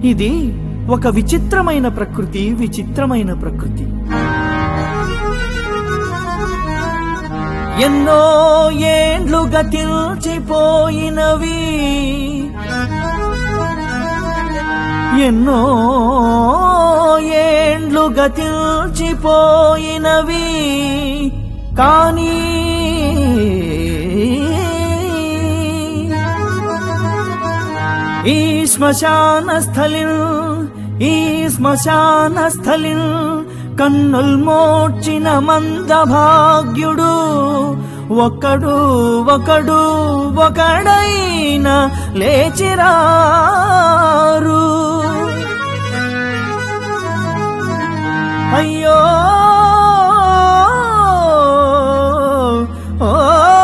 ఇది ఒక విచిత్రమైన ప్రకృతి విచిత్రమైన ప్రకృతి ఎన్నో ఏండ్లు గతించిపోయినవి ఎన్నో ఏండ్లు గతించిపోయినవి కానీ ఈ శ్మశాన స్థలిల్ ఈ శ్మశాన స్థలిల్ కన్నుల్ మోడ్చిన మందభాగ్యుడు ఒకడు ఒకడు ఒకడైన లేచిరారు అయ్యో ఓ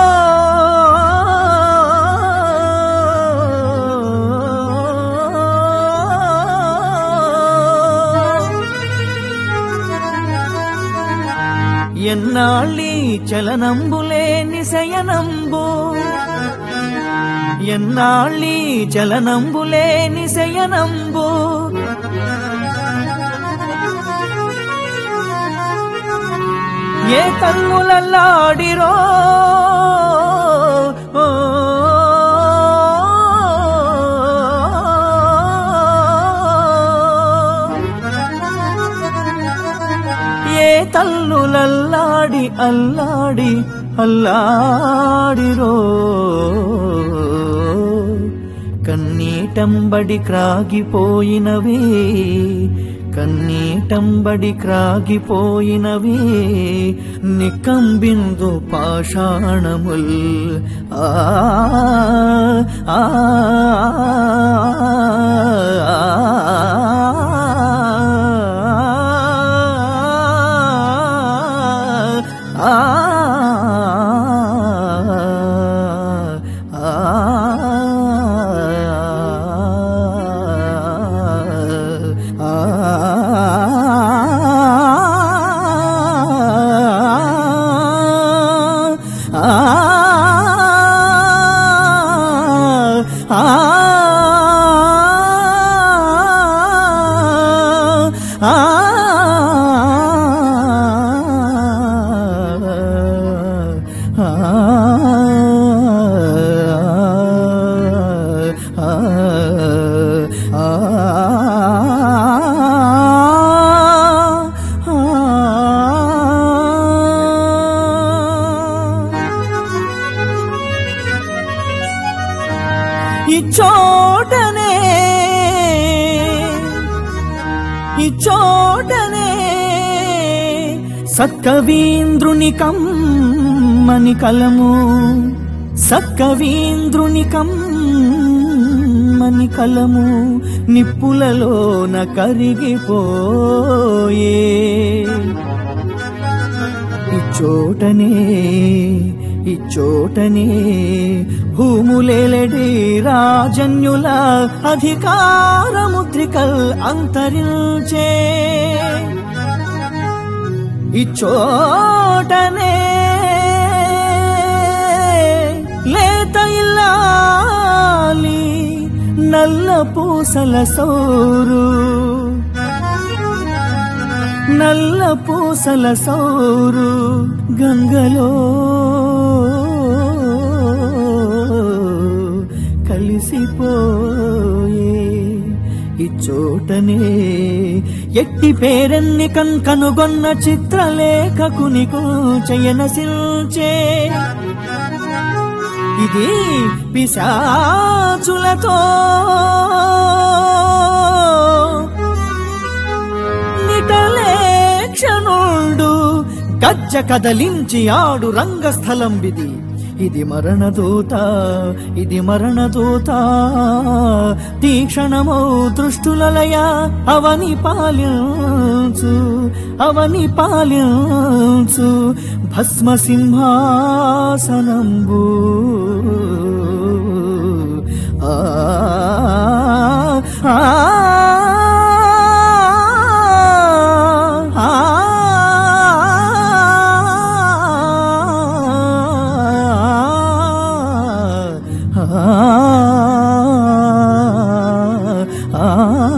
ఎన్నాళ్ళి చలనంబులే నిశయనంబు ఎన్నాళ్ళి చలనంబులే నిశయనంబు ఏ తన్నులల్లాడిరో ఓ, ఏ తల్లులల్లాడి అల్లాడి అల్లాడిరో కన్నీటంబడి క్రాగిపోయినవే కన్నీటంబడి క్రాగిపోయినవే నికంబిందు పాషాణముల్ ఆ ఆ, ఆ, ఈ చోటనే ఈ చోటనే సత్కవీంద్రుని కమ్మని కలము సత్కవీంద్రుని కమ్మని కలము నిప్పులలోన కరిగిపోయే ఈ చోటనే ఈ చోటనే భూములేలడి రాజన్యుల అధికారముద్రికల్ అంతరించే ఈ చోటనే లేత ఇల్లాలి నల్ల పూసల సౌరు నల్ల పూసల సౌరు గంగలో కలిసిపోయే ఈ చోటనే ఎట్టి పేరెన్ని కన్ కనుగొన్న చిత్రలేఖకునికు చయనసిల్చే ఇది పిశాచులతో నిటలేక్షణుడు గజ్జ కదలించి ఆడు రంగస్థలం విది ఇది మరణదూత ఇది మరణదూత తీక్షణమౌ దృష్టులలయ అవని పాలించు అవని పాలించు భస్మ సింహాసనంబు ఆ ఆ, ఆ, ఆ, ఆ, ఆ